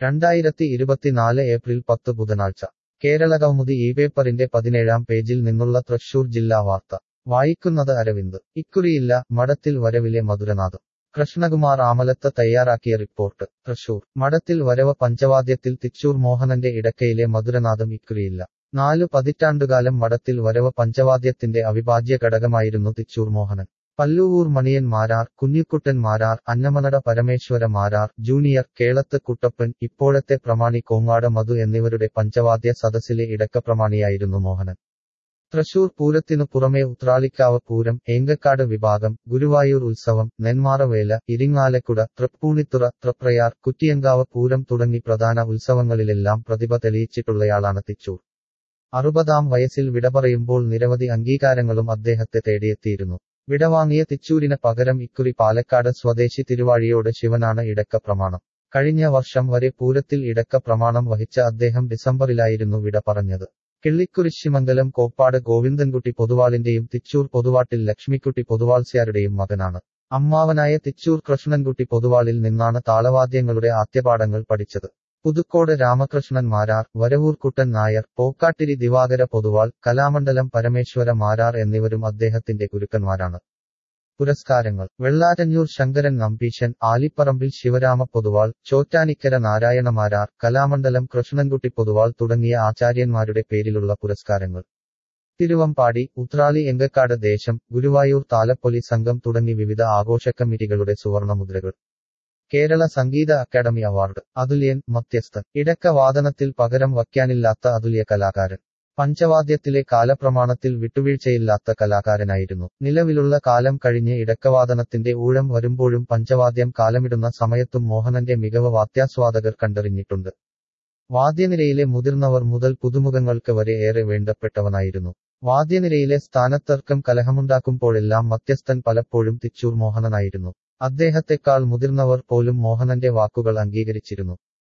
രണ്ടായിരത്തി ഇരുപത്തിനാല് ഏപ്രിൽ പത്ത് ബുധനാഴ്ച കേരളകൗമുദി ഈ പേപ്പറിന്റെ പതിനേഴാം പേജിൽ നിന്നുള്ള തൃശൂർ ജില്ലാ വാർത്ത വായിക്കുന്നത് അരവിന്ദ് ഇക്കുറിയില്ല മഠത്തിൽ വരവിലെ മധുരനാഥം കൃഷ്ണകുമാർ ആമലത്ത് തയ്യാറാക്കിയ റിപ്പോർട്ട് തൃശൂർ മഠത്തിൽ വരവ് പഞ്ചവാദ്യത്തിൽ തിച്ചൂർ മോഹനന്റെ ഇടക്കയിലെ മധുരനാഥം ഇക്കുറിയില്ല നാലു പതിറ്റാണ്ടുകാലം മഠത്തിൽ വരവ് പഞ്ചവാദ്യത്തിന്റെ അവിഭാജ്യ ഘടകമായിരുന്നു തിച്ചൂർ മോഹനൻ പല്ലൂവൂർ മണിയൻ മാരാർ കുഞ്ഞിക്കുട്ടൻ മാരാർ അന്നമനട പരമേശ്വര മാരാർ ജൂനിയർ കേളത്ത് കുട്ടപ്പൻ ഇപ്പോഴത്തെ പ്രമാണി കോങ്ങാട് മധു എന്നിവരുടെ പഞ്ചവാദ്യ സദസ്സിലെ ഇടക്കപ്രമാണിയായിരുന്നു മോഹനൻ തൃശൂർ പൂരത്തിനു പുറമെ ഉത്രാളിക്കാവ് പൂരം ഏങ്കക്കാട് വിഭാഗം ഗുരുവായൂർ ഉത്സവം നെന്മാറവേല ഇരിങ്ങാലക്കുട തൃപ്പൂണിത്തുറ തൃപ്രയാർ കുറ്റിയങ്കാവ് പൂരം തുടങ്ങി പ്രധാന ഉത്സവങ്ങളിലെല്ലാം പ്രതിഭ തെളിയിച്ചിട്ടുള്ളയാളാണ് തിച്ചൂർ അറുപതാം വയസ്സിൽ വിട പറയുമ്പോൾ നിരവധി അംഗീകാരങ്ങളും അദ്ദേഹത്തെ തേടിയെത്തിയിരുന്നു വിടവാങ്ങിയ തിച്ചൂരിന് പകരം ഇക്കുറി പാലക്കാട് സ്വദേശി തിരുവാഴിയോട് ശിവനാണ് ഇടക്ക പ്രമാണം കഴിഞ്ഞ വർഷം വരെ പൂരത്തിൽ ഇടക്ക പ്രമാണം വഹിച്ച അദ്ദേഹം ഡിസംബറിലായിരുന്നു വിട പറഞ്ഞത് കിള്ളിക്കുരിശിമംഗലം കോപ്പാട് ഗോവിന്ദൻകുട്ടി പൊതുവാളിന്റെയും തിച്ചൂർ പൊതുവാട്ടിൽ ലക്ഷ്മിക്കുട്ടി പൊതുവാൾസ്യാരുടെയും മകനാണ് അമ്മാവനായ തിച്ചൂർ കൃഷ്ണൻകുട്ടി പൊതുവാളിൽ നിന്നാണ് താളവാദ്യങ്ങളുടെ ആദ്യപാഠങ്ങൾ പഠിച്ചത് പുതുക്കോട് രാമകൃഷ്ണൻ മാരാർ വരവൂർക്കുട്ടൻ നായർ പോക്കാട്ടിരി ദിവാകര പൊതുവാൾ കലാമണ്ഡലം പരമേശ്വര മാരാർ എന്നിവരും അദ്ദേഹത്തിന്റെ ഗുരുക്കന്മാരാണ് പുരസ്കാരങ്ങൾ വെള്ളാരഞ്ഞൂർ ശങ്കരൻ നമ്പീശൻ ആലിപ്പറമ്പിൽ ശിവരാമ പൊതുവാൾ ചോറ്റാനിക്കര നാരായണ മാരാർ കലാമണ്ഡലം കൃഷ്ണൻകുട്ടി പൊതുവാൾ തുടങ്ങിയ ആചാര്യന്മാരുടെ പേരിലുള്ള പുരസ്കാരങ്ങൾ തിരുവമ്പാടി ഉത്രാളി എങ്കക്കാട് ദേശം ഗുരുവായൂർ താലപ്പൊലി സംഘം തുടങ്ങി വിവിധ ആഘോഷ കമ്മിറ്റികളുടെ സുവർണമുദ്രകൾ കേരള സംഗീത അക്കാദമി അവാർഡ് അതുല്യൻ മധ്യസ്ഥൻ ഇടക്ക വാദനത്തിൽ പകരം വയ്ക്കാനില്ലാത്ത അതുല്യ കലാകാരൻ പഞ്ചവാദ്യത്തിലെ കാലപ്രമാണത്തിൽ വിട്ടുവീഴ്ചയില്ലാത്ത കലാകാരനായിരുന്നു നിലവിലുള്ള കാലം കഴിഞ്ഞ് ഇടക്കവാദനത്തിന്റെ ഊഴം വരുമ്പോഴും പഞ്ചവാദ്യം കാലമിടുന്ന സമയത്തും മോഹനന്റെ മികവ് വാദ്യാസ്വാദകർ കണ്ടറിഞ്ഞിട്ടുണ്ട് വാദ്യനിരയിലെ മുതിർന്നവർ മുതൽ പുതുമുഖങ്ങൾക്ക് വരെ ഏറെ വേണ്ടപ്പെട്ടവനായിരുന്നു വാദ്യനിരയിലെ സ്ഥാനത്തർക്കം കലഹമുണ്ടാക്കുമ്പോഴെല്ലാം മധ്യസ്ഥൻ പലപ്പോഴും തിച്ചൂർ മോഹനനായിരുന്നു അദ്ദേഹത്തെക്കാൾ മുതിർന്നവർ പോലും മോഹനന്റെ വാക്കുകൾ അംഗീകരിച്ചിരുന്നു